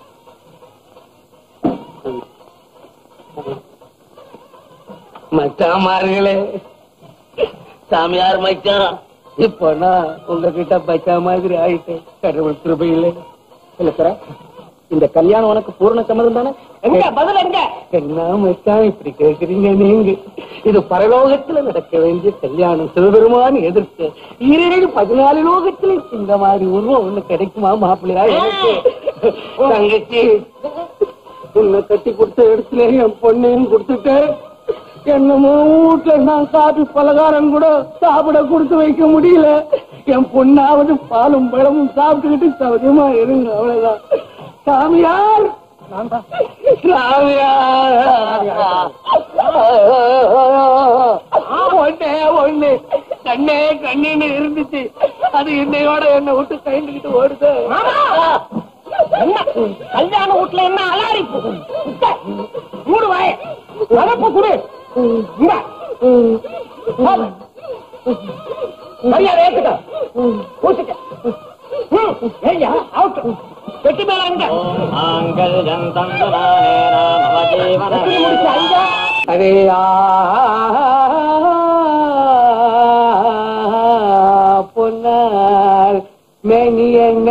மச்சாமார்களே சாமியார் மச்சான் இப்போ நான் உங்ககிட்ட பச்சா மாதிரி ஆயிட்டேன் கடவுள் கிருபையில இல்ல சார் இந்த கல்யாணம் உனக்கு பூர்ண சம்மதம் தானே எங்க பதில் எங்க என்ன மச்சான் இப்படி கேக்குறீங்க நீங்க இது பரலோகத்துல நடக்க வேண்டிய கல்யாணம் சிவபெருமான் எதிர்த்து ஈரேழு பதினாலு லோகத்துல இந்த மாதிரி உருவம் ஒண்ணு கிடைக்குமா மாப்பிள்ளையா எனக்கு தங்கச்சி உன்னை கட்டி கொடுத்த இடத்துல என் பொண்ணையும் கொடுத்துட்டேன் என்னமோ வீட்டுல நான் காபி பலகாரம் கூட சாப்பிட கொடுத்து வைக்க முடியல என் பொண்ணாவது பாலும் பழமும் சாப்பிட்டுக்கிட்டு சௌரியமா இருங்க அவ்வளவுதான் சாமியார் ஒன்னே ஒண்ணு கண்ணே கண்ணின்னு இருந்துச்சு அது என்னையோட என்ன விட்டு கைண்டுகிட்டு ஓடுது என்ன கல்யாண வீட்டுல என்ன அலாரிப்பு மூடு வாய வளர்ப்பு குடு இங்க. போடு. சரியா ஏத்துக்க பூசிக்க ம், ஏய்யா, out. வெட்டி மேல அங்க வெட்டி முடிச்சு அங்க அரே பொன்னார் மேனி என்ன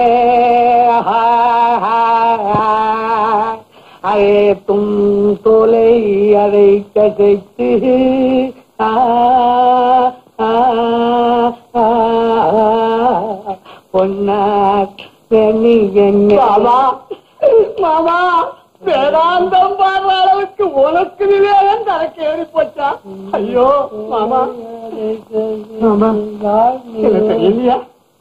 அரே தும் தோலை அதை கதைத்து ஆ, ஆ, ஆ, பொன்னார் மேனி என்ன மாமா மாமா வேதாந்தம் பாடுற அளவுக்கு உனக்கு விவேகம் தனக்கு ஏறி போச்சா ஐயோ மாமா மாமா எனக்கு தெரியலையா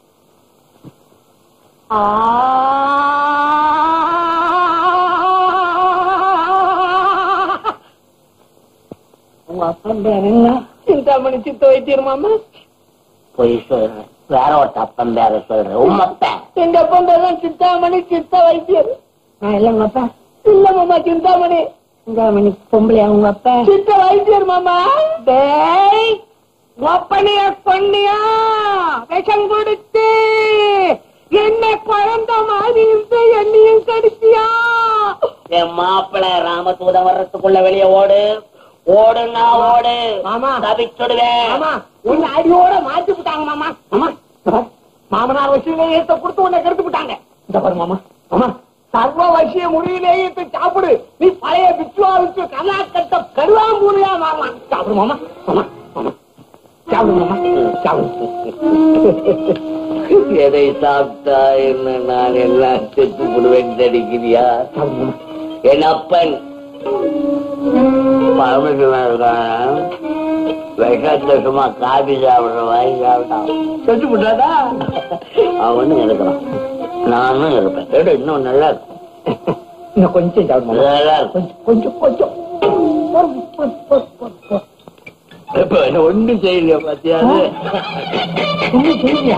உங்க அப்பா பேர் என்ன சிந்தாமணி சித்த வைத்தியர் மாமா போய் சொல்றேன் வேற ஒரு தப்பம் வேற சொல்றேன் உம்மப்பேன் எங்க அப்பா பேர் தான் சித்தாமணி சித்த வைத்தியர் இல்ல உங்க அப்பா இல்ல மாமா சிந்தாமணி சிந்தாமணி பொம்பளையா உங்க அப்பா சித்த வைத்தியர் மாமா டேய் ஒப்பனைய கொன்னியா விஷம் கொடுத்து என்ன குழந்த மாதிரி இருந்து என்னையும் கடிச்சியா என் மாப்பிள ராமதூதம் வர்றதுக்குள்ள வெளியே ஓடு ஓடுனா ஓடு மாமா. தவிச்சுடுவேன் மாமா உன்னை அடியோட மாத்தி விட்டாங்க மாமா மாமா மாமனார் வசியிலே ஏத்த கொடுத்து உன்னை கருத்து விட்டாங்க இந்த பாரு மாமா மாமா சர்வ வசிய முடியிலேயே ஏத்து சாப்பிடு நீ பழைய விச்சுவா விச்சு கல்லா கட்ட கருவாம்பூரியா மாறலாம் சாப்பிடு மாமா மாமா மாமா சாப்பிடு மாமா சாப்பிடு எதை சாப்பிட்டா என்ன நான் எல்லாம் செத்து விடுவேன் தடிக்கிறியா சாப்பிடு மாமா என் அப்பன் பரமசிவன் இருக்கான் விஷத்தை சும்மா காபி சாப்பிடுற வாங்கி சாப்பிட்டான் செத்து விட்டாதா அவன் ஒண்ணு எடுக்கிறான் நானும் இருப்பேன் எடு இன்னும் நல்லா இருக்கும் இன்னும் கொஞ்சம் சாப்பிடணும் நல்லா இருக்கும் கொஞ்சம் கொஞ்சம் கொஞ்சம் இப்ப என்ன ஒண்ணும் செய்யலையா பாத்தியாது ஒண்ணும் செய்யலையா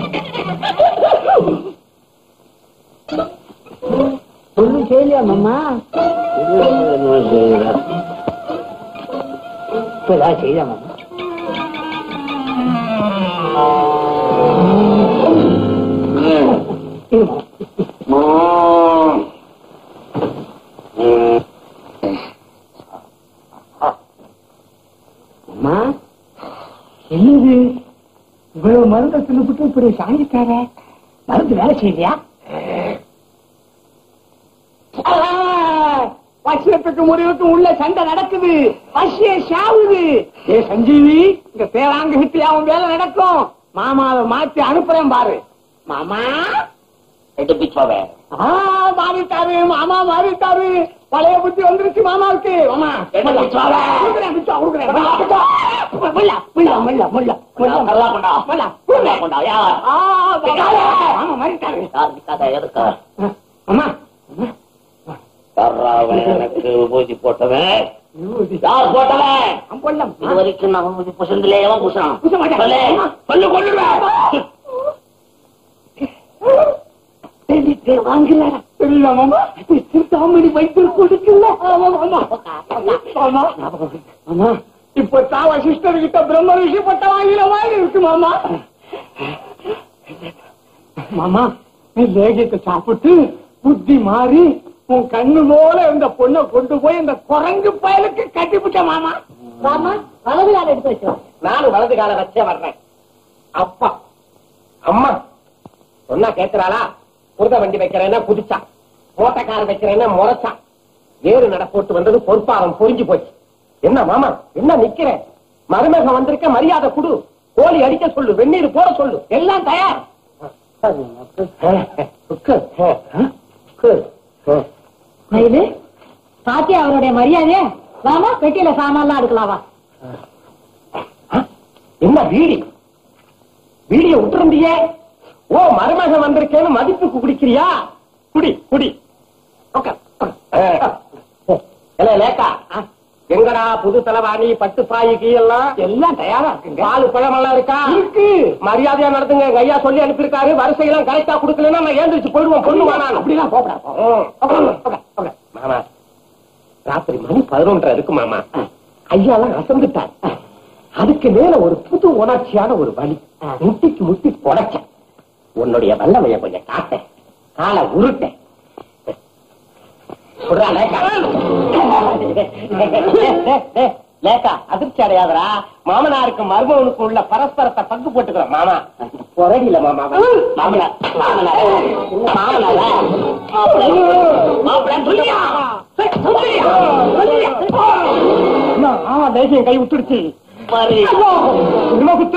ஒண்ணும் செய்யலையா மாமா ஒண்ணும் செய்யல இப்பதான் செய்யலாம் மாமா இருமா. அம்மா என்னது இவ்வளவு மருந்தை தின்னுபிட்டு இப்படி சாங்கிட்டார மருந்து வேலை செய்யலையா பசியத்துக்கு முறிவுக்கும் உள்ள சண்டை நடக்குது பசிய சாவுது ஏ சஞ்சீவி இந்த பேராங்க ஹிட்லி அவன் வேலை நடக்கும் மாமாவை மாத்தி அனுப்புறேன் பாரு மாமா எட்டு பிச்சோவே ஆ மாறிட்டாரு மாமா மாறிட்டாரு பழைய புத்தி வந்துருச்சு மாமாவுக்கு மாமா என்ன பிச்சாவே? கொடுக்குறேன், பிச்சா, கொடுக்குறேன். முல்லா, முல்லா, முல்லா, முல்லா, முல்லா. நல்லா கொண்டா. முல்லா. நல்லா கொண்டா. யார்? ஆ, மாமா, மாமா மாறிட்டாரு யார் பிக்காத எதுக்கா அம்மா யாராவன் எனக்கு விபூதி போட்டவன் யார் போட்டவன் அம்பொல்லம் இது வரைக்கும் நான் விபூதி புசந்திலே எவன் புசான் புச மாட்டேன். சொல்லு சொல்லு கொள்ளுவேன் வாங்கல தெரியல மாமா தாமணி வைத்து கொடுக்கல ஆமா மாமா ஆமா ஆமா இப்ப தாவ சிஸ்டர் கிட்ட பிரம்ம ரிஷி பட்ட வாங்கின மாதிரி இருக்கு மாமா மாமா நீ லேகியத்தை சாப்பிட்டு புத்தி மாறி உன் கண்ணு போல இந்த பொண்ணை கொண்டு போய் இந்த குரங்கு பயலுக்கு கட்டிவிட்ட மாமா மாமா வலது கால எடுத்து வச்சோம் நானும் வலது கால வச்சே வர்றேன் அப்பா அம்மா சொன்னா கேட்கிறாளா புரத வண்டி வைக்கிறேன்னா குதிச்சா ஓட்டக்கார வைக்கிறேன்னா முறைச்சான் ஏறு நட போட்டு வந்தது பொறுப்பாரம் பொறிஞ்சு போச்சு என்ன மாமா என்ன நிக்கிறேன் மருமகன் வந்திருக்க மரியாதை குடு கோழி அடிக்க சொல்லு வெந்நீர் போட சொல்லு எல்லாம் தயார் மயிலு பாத்தியா அவருடைய மரியாதைய வாமா பெட்டியில சாமான்லாம் எடுக்கலாம் வா என்ன வீடி வீடிய விட்டுருந்தியே ஓ மருமகன் வந்திருக்கேன்னு மதிப்புக்கு குடிக்கிறியா குடி குடி உட்கார், உட்கார். ஏல, லேக்கா எங்கடா புது தலைவாணி பட்டு பாய் கீ எல்லாம் எல்லாம் தயாரா இருக்குங்க பால் பழம் எல்லாம் இருக்கா இருக்கு மரியாதையா நடத்துங்க எங்க ஐயா சொல்லி அனுப்பியிருக்காரு வரிசையெல்லாம் கரெக்டா கொடுக்கலன்னா நான் ஏந்திரிச்சு போயிடுவோம் பொண்ணு வேணாம் அப்படிலாம் போகலாம் மாமா ராத்திரி மணி பதினொன்றரை இருக்கு மாமா ஐயாலாம் அசந்துட்டார் அதுக்கு மேல ஒரு புது உணர்ச்சியான ஒரு வழி முட்டிக்கு முட்டி புடைச்ச உன்னுடைய வல்லமைய கொஞ்சம் காட்ட காலை உருட்ட சொல்றா, லேக்கா. லேக்கா அதிர்ச்சி அடையாதரா மாமனாருக்கு மருமகனுக்கு உள்ள பரஸ்பரத்தை பங்கு போட்டுக்கிறோம் மாமா புரடியில மாமா மாமனார் மாமனார் மாமனாரா மாப்பிள்ளை சொல்லியா சொல்லியா சொல்லியா ஆமா தேசியம் கை விட்டுடுச்சு குத்து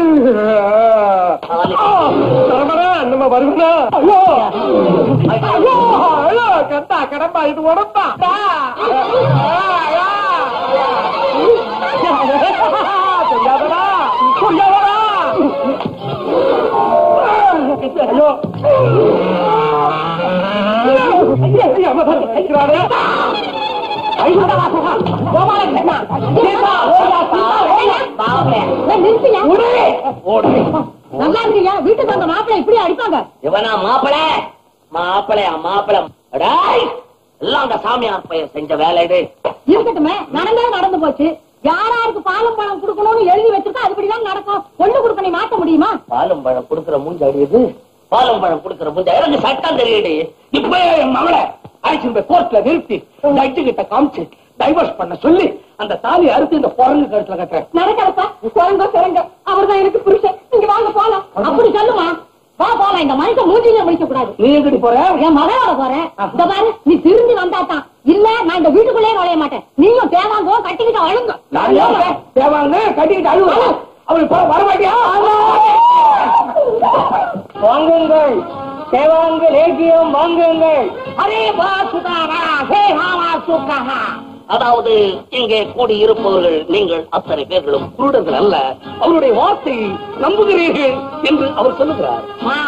நம்ம வருவனா ஐயோ ஐயோ ஐயோ கத்தா கடம்பா இது உடம்பா சொல்லாதடா சொல்லாதடா ஐயோ ஐயோ ஐயோ நிறுத்தியா நல்லா இருக்கியா வீட்டுக்கு வந்த மாப்பிள்ளை இப்படி அடிப்பாங்க இவனா மாப்பிள மாப்பிள மாப்பிள அடாய் எல்லாம் அந்த சாமியார் பையன் செஞ்ச வேலைடு இருக்கட்டுமே நடந்தே நடந்து போச்சு யாராருக்கு பாலும் பழம் கொடுக்கணும்னு எழுதி வச்சிருக்கா அதுபடிதான் நடக்கும் பொண்ணு கொடுக்க நீ மாத்த முடியுமா பாலும் பழம் குடுக்கிற மூஞ்ச அடியுது பாலும் பழம் குடுக்கிற மூஞ்ச எனக்கு சட்டம் தெரியுது இப்ப என் மகளை அழைச்சிட்டு போய் கோர்ட்ல நிறுத்தி ஜட்ஜு கிட்ட காமிச்சு டைவர்ஸ் பண்ண சொல்லி அந்த தாலி அறுத்து இந்த குரங்கு கழுத்துல கட்டுறேன் நடக்கிறப்பா குரங்க குரங்க அவர்தான் எனக்கு புருஷன் நீங்க வாங்க போலாம் அப்படி சொல்லுமா வா போலாம் இந்த மனுஷன் மூஞ்சில முடிக்க கூடாது நீ எங்கடி போற என் மகளோட போறேன் இந்த பாரு நீ திரும்பி வந்தாதான் இல்ல நான் இந்த வீட்டுக்குள்ளே நுழைய மாட்டேன் நீயும் தேவாங்கோ கட்டிக்கிட்ட அழுங்க நான் யாரு? தேவாங்க கட்டிக்கிட்டு அழுவா அவளுக்கு போற வர மாட்டியா வாங்குங்கள் தேவாங்க லேகியம் வாங்குங்கள் அரே வா சுகாரா ஹே ஹாவா சுகாரா அதாவது இங்கே கூடி இருப்பவர்கள் நீங்கள் அத்தனை பேர்களும் குருடர்கள் அல்ல அவருடைய வார்த்தை நம்புகிறீர்கள் என்று அவர் சொல்லுகிறார்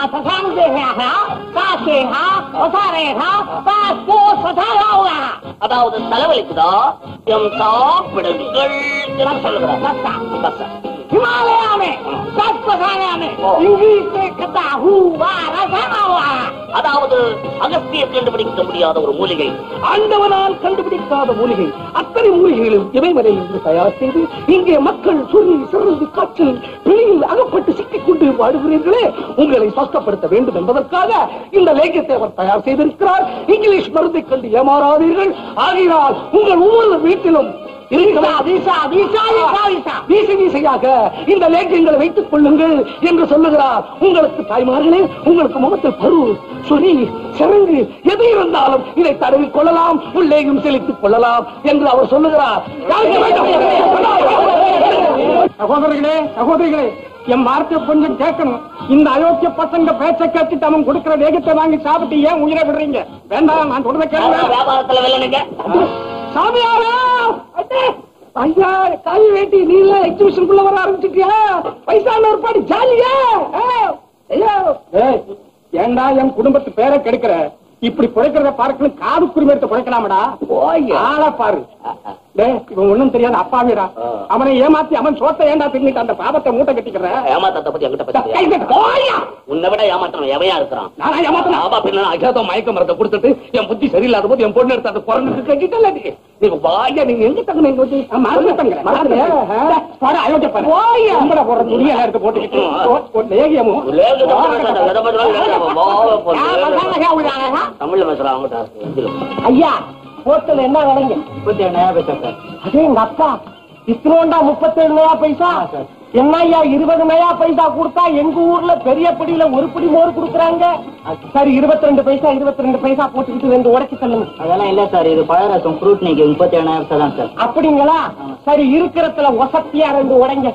அதாவது தலைவலிக்குதா எம் சாப்பிடுங்கள் என்று சொல்லுகிறார் பஸ்ஸா. हिमालय में सब पकाने में इंग्लिश में कथा हुआ रसा हुआ அதாவது அகஸ்தியர் கண்டுபிடிக்க முடியாத ஒரு மூலிகை ஆண்டவனால் கண்டுபிடிக்காத மூலிகை அத்தனை மூலிகைகளும் இமயமலை என்று தயார் செய்து இங்கே மக்கள் சுருங்கி சிறந்து காற்றில் வெளியில் அகப்பட்டு சிக்கிக் கொண்டு வாடுகிறீர்களே உங்களை சுத்தப்படுத்த வேண்டும் என்பதற்காக இந்த லேக்கியத்தை அவர் தயார் செய்திருக்கிறார் இங்கிலீஷ் மருந்தை கண்டு ஏமாறாதீர்கள் ஆகையினால் உங்கள் ஒவ்வொரு வீட்டிலும் இருக்கிற வீசா வீசா வீசா வீசா வீசி வீசையாக இந்த லேக்கியங்களை வைத்துக் கொள்ளுங்கள் என்று சொல்லுகிறார் உங்களுக்கு தாய்மார்களே உங்களுக்கு முகத்தில் பரு சொறி சிறங்கு எது இருந்தாலும் இதை தடவிக் கொள்ளலாம் உள்ளேயும் செலுத்திக் கொள்ளலாம் என்று அவர் சொல்லுகிறார் யாருக்கு வேண்டும்? சகோதரர்களே சகோதரிகளே என் வார்த்தை கொஞ்சம் கேட்கணும் இந்த அயோக்கிய பசங்க பேச்ச கேட்டுட்டு அவன் கொடுக்கிற வேகத்தை வாங்கி சாப்பிட்டு ஏன் உயிரை விடுறீங்க வேண்டாம் நான் சொல்றத அதான் கேளுங்க வியாபாரத்துல வெள்ளனுங்க சாமியாரா அண்ணே, ஐயா காய் வேட்டி நீ எல்லாம் எக்ஸிபிஷனுக்குள்ள வர ஆரம்பிச்சிட்டியா பைசான ஒரு பாடி ஜாலியா ஆ, ஐயா ஏய், ஏன்டா என் குடும்பத்து பேரை கெடுக்கிற இப்படி குறைக்கிறத பார்க்கணும் காது குருவி எடுத்து குறைக்கலாமடா ஓய்யா ஆளா பாரு டேய், இவன் ஒண்ணும் தெரியாத அப்பாவிடா அவனை ஏமாத்தி அவன் சோத்தை ஏன்டா தின்னுட்டு அந்த பாவத்தை மூட்டை கட்டிக்கிற ஏமாத்தத்தை பத்தி என்கிட்ட கை பத்தி தட்டு, போய்யா. உன்னை விட ஏமாற்றம் எவையா இருக்கிறான் நானா ஏமாத்தினா ஆமா பின்ன அஜாத மயக்க மரத்தை கொடுத்துட்டு என் புத்தி சரியில்லாத போது என் பொண்ணு எடுத்து அந்த குரங்குக்கு கட்டிட்டல நீ நீ வாயா நீங்க எங்க தங்க எங்க வந்து மாத்தங்க போட அயோக்கிய பாரு போய்யா. உங்களை போடுற துணியெல்லாம் எடுத்து போட்டுக்கிட்டு போ- போ- லேகியமும் லேகு தமிழ்ல பேசாத, எதை பத்தினாலும் லேகு. வாவ போடு. தமிழ்ல பேசுறான் அவங்ககிட்ட ஐயா ஹோட்டல் என்ன விலைங்க அதே எங்க அப்பா இத்தனோண்டா முப்பத்தேழு நயா பைசா என்ன ஐயா இருபது நயா பைசா கொடுத்தா எங்க ஊர்ல பெரிய படியில ஒரு படி மோர் கொடுக்குறாங்க சரி இருபத்தி ரெண்டு பைசா இருபத்தி ரெண்டு பைசா போட்டுக்கிட்டு ரெண்டு உடைச்சு தள்ளுங்க அதெல்லாம் இல்ல சார் இது பழரசம் ஃப்ரூட் நீங்க முப்பத்தி ஏழாயிரம் தான் சார் அப்படிங்களா சரி இருக்கிறதுல ஒசத்தியா ரெண்டு உடைங்க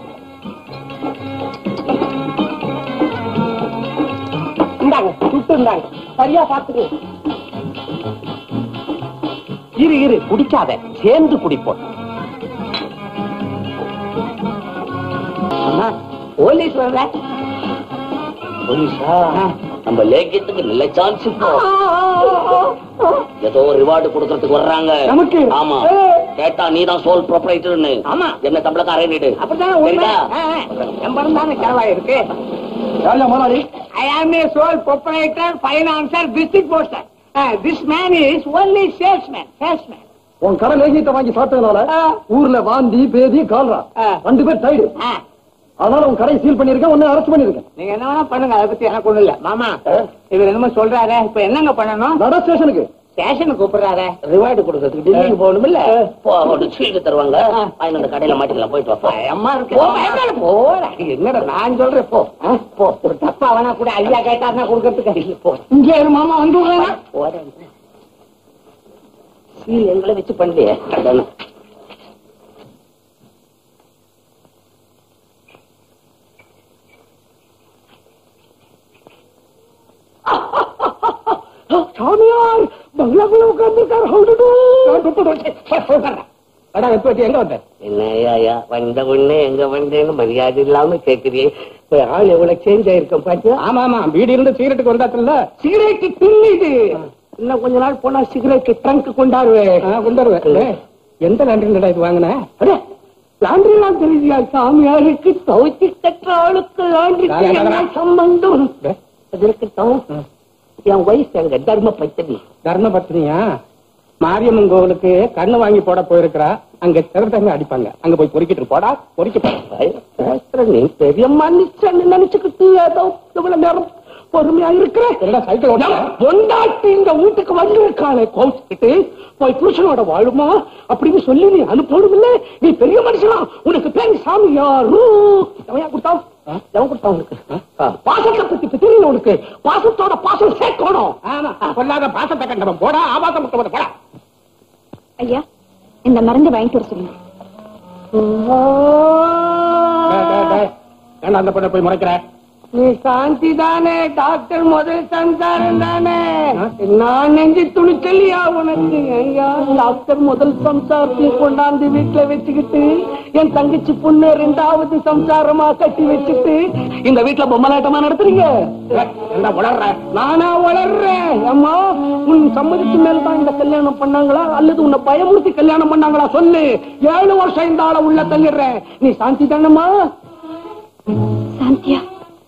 இந்தாங்க சுட்டு இருந்தாங்க சரியா பாத்துக்கு இரு இரு குடிக்காத சேர்ந்து குடிப்போம் அம்மா, போலீஸ் வரல போலீஸா நம்ம லேக்கியத்துக்கு நல்ல சான்ஸ் இப்போ ஏதோ ரிவார்டு கொடுக்கறதுக்கு வர்றாங்க நமக்கு? ஆமா ஏ. கேட்டா நீ தான் சோல் ப்ரொப்ரைட்டர்னு ஆமா. என்ன தம்பளக்காரன் நீடு அப்படித்தானே உண்மை சரிடா? எம்பரம் தானே செலவாய் இருக்கு யாரியா முதலாளி I am a sole proprietor, financier, district poster. Uh, this man is only salesman, salesman. உன் கடை லேகியத்தை வாங்கி சாப்பிட்டதுனால ஆ. ஊர்ல வாந்தி பேதி கால்ரா ஆ. ரெண்டு பேர் டைடு ஆ, அதனால உன் கடையை சீல் பண்ணிருக்கேன் உன்னை அரெஸ்ட் பண்ணிருக்கேன் நீங்க என்ன வேணா பண்ணுங்க அதை பத்தி எனக்கு ஒண்ணும் இல்ல மாமா இவர் என்னமோ சொல்றாரு இப்ப என்னங்க பண்ணணும் நட ஸ்டேஷனுக்கு ஸ்டேஷனுக்கு கூப்பிடுறாரு ரிவார்டு கொடுக்கறதுக்கு டெல்லிக்கு போகணும் இல்ல போ ஒரு சீட்டு தருவாங்க வாங்கி அந்த கடையில மாட்டிக்கலாம் போயிட்டு வா அம்மா இருக்கு போ, பயப்படாத, போடா. என்னடா நான் சொல்றேன் போ ஆ, போ ஒரு தப்பா வேணா கூட ஐயா கேட்டாருன்னா கொடுக்கறதுக்கு இல்ல, போ இங்க இரு மாமா வந்து விடுறேன் போறேன் சீல் எங்களை வச்சு பண்ணலையே அதானே. சாமியார் பங்களாக்குள்ள உட்கார்ந்துருக்காரு ஹவுடு அடா வெப்ப வச்சு எங்க வந்த என்ன ஐயா வந்த உடனே எங்க வந்தேன்னு மரியாதை இல்லாம கேக்குறியே இப்ப ஆள் எவ்வளவு சேஞ்ச் ஆயிருக்கோம் பாத்தியா ஆமா ஆமா வீடு இருந்து சிகரெட்டுக்கு வந்தாச்சுல்ல சிகரெட் தின்னுது இன்னும் கொஞ்ச நாள் போனா சிகரெட் ட்ரங்க் கொண்டாடுவேன் கொண்டு வருவேன் டேய், எந்த லாண்டரிலடா இது வாங்கின அடே, லாண்டரி எல்லாம் தெரியுதா சாமியாருக்கு துவைச்சு கட்டுற ஆளுக்கு லாண்டரிக்கு அதான், என்ன அதான். சம்பந்தம் டேய், அது இருக்கட்டும் என் வயசு எங்க தர்ம பச்சதி தர்ம பத்தினியா மாரியம்மன் கோவிலுக்கு கண்ணு வாங்கி போட போயிருக்கிறா அங்க சிறந்தவங்க அடிப்பாங்க அங்க போய் பொறுக்கிட்டு போடா பொறுக்கி பேசுற நீ பெரிய மனுஷன் நினைச்சுக்கிட்டு ஏதோ இவ்வளவு நேரம் பொறுமையா இருக்கிற சைக்கிள் ஓட்ட பொண்டாட்டி இந்த வீட்டுக்கு வந்திருக்காளே கோவிச்சுக்கிட்டு போய் புருஷனோட வாழுமா அப்படின்னு சொல்லி நீ அனுப்பணும் இல்ல நீ பெரிய மனுஷனா உனக்கு பேரு சாமி யாரு எவன் கொடுத்தா எவன் கொடுத்தா உனக்கு ஆ, பாசத்தை பத்தி இப்ப தெரியல உனக்கு பாசத்தோட பாசம் சேர்க்கணும் ஆமா கொல்லாத பாசத்தை கண்டவன் போடா ஆபாசம் முட்டவன் போடா ஐயா இந்த மருந்து வாங்கிட்டு வர சொல்லுங்க டேய், டேய், டேய். ஏன்டா அந்த பொண்ணை போய் முறைக்கிற நீ சாந்தி தானே டாக்டர் முதல் சம்சாரம் தானே நான் நெஞ்சு துணிச்சலியா உனக்கு ஐயா டாக்டர் முதல் சம்சாரத்தையும் கொண்டாந்து வீட்டுல வச்சுக்கிட்டு என் தங்கச்சி பொண்ணு ரெண்டாவது சம்சாரமா கட்டி வச்சுட்டு இந்த வீட்டுல பொம்மலாட்டமா நடத்துறீங்க என்ன வளர்ற நானா வளர்றேன் அம்மா உன் சம்மதிக்கு மேல தான் இந்த கல்யாணம் பண்ணாங்களா அல்லது உன்னை பயமுறுத்தி கல்யாணம் பண்ணாங்களா சொல்லு ஏழு வருஷம் இந்த ஆளை உள்ள தள்ளிடுறேன் நீ சாந்தி தானம்மா சாந்தியா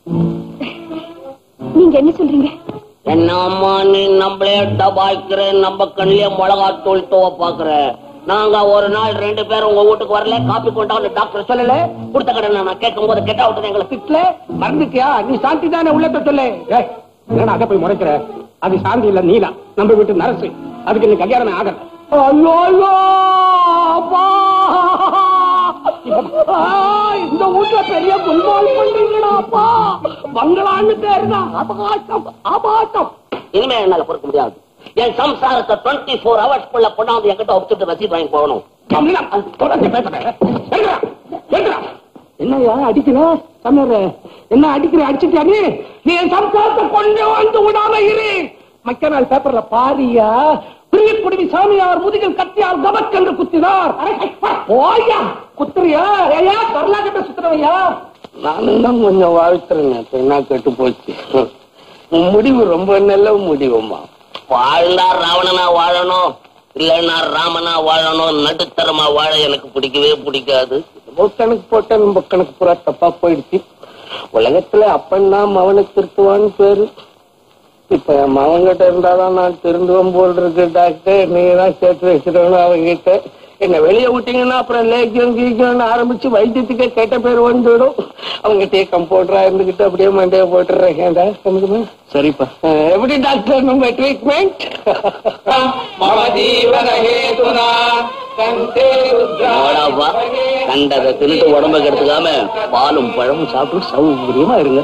நீங்க என்ன சொல்றீங்க என்னம்மா நீ நம்மளே டபாய்க்கிற நம்ம கண்ணிலே மிளகாத்தூள் துவ பாக்குற நாங்க ஒரு நாள் ரெண்டு பேரும் உங்க வீட்டுக்கு வரல காப்பி கொண்டாந்து டாக்டர் சொல்லல கொடுத்த கடனை நான் கேட்கும் போது கெட்ட விட்டு எங்களை திட்ல மறந்துட்டியா நீ சாந்தி தானே உள்ளத சொல்லு ஏய், என்னடா அங்க போய் முறைக்கிற அது சாந்தி இல்ல நீலா நம்ம வீட்டு நரசு அதுக்கு நீ கல்யாணம் ஆகல ஐயோ ஐயோ அப்பா ஆ, இந்த வீட்டுல பெரிய குல்வாலி பண்றீங்களா அப்பா பங்களான்னு பேருதான் அபகாசம் அபாசம் இனிமே என்னால பொறுக்க முடியாது என் சம்சாரத்தை டுவெண்ட்டி ஃபோர் ஹவர்ஸ்க்குள்ள கொண்டாந்து என்கிட்ட ஒப்பிட்டு ரசீது வாங்கி போகணும் என்னையா அடிக்கிற சமையல என்ன அடிக்கிற அடிச்சுட்டியா நீ நீ என் சம்சாரத்தை கொஞ்சம் வந்து விடாம இரு மக்க நாள் பேப்பர்ல பாரியா பிரிய குடிவி சாமியார் முதுகில் கத்தியார் கபக் என்று குத்தினார் ஓயா குத்துறியா ஐயா கர்நாடக சுத்துறவையா நானும் தான் கொஞ்சம் வாழ்த்துறேன் என்ன கெட்டு போச்சு உன் முடிவு ரொம்ப நல்ல முடிவுமா வாழ்ந்தா ராவணனா வாழணும் இல்லைன்னா ராமனா வாழணும் நடுத்தரமா வாழ எனக்கு பிடிக்கவே பிடிக்காது என்னமோ கணக்கு போட்ட நம்ம கணக்கு பூரா தப்பா போயிடுச்சு உலகத்துல அப்பன் தான் மவனை திருத்துவான்னு பேரு இப்ப என் மகன்கிட்ட இருந்தாதான் நான் திருந்துவேன் போல் இருக்கு டாக்டர் நீங்க தான் சேர்த்து வச்சிருக்கணும் அவங்கிட்ட என்ன வெளியே விட்டீங்கன்னா அப்புறம் லேக்கியம் கீக்கியம்னு ஆரம்பிச்சு வைத்தியத்துக்கே கெட்ட பேர் வந்துடும் அவங்ககிட்டயே கம்பவுண்டரா இருந்துகிட்டு அப்படியே மண்டைய போட்டுறேன்டா சமயமா சரிப்பா எப்படி டாக்டர் நம்ம ட்ரீட்மெண்ட் கண்டதை தின்னுட்டு உடம்ப கெடுத்துக்காம பாலும் பழமும் சாப்பிட்டு சௌகரியமா இருங்க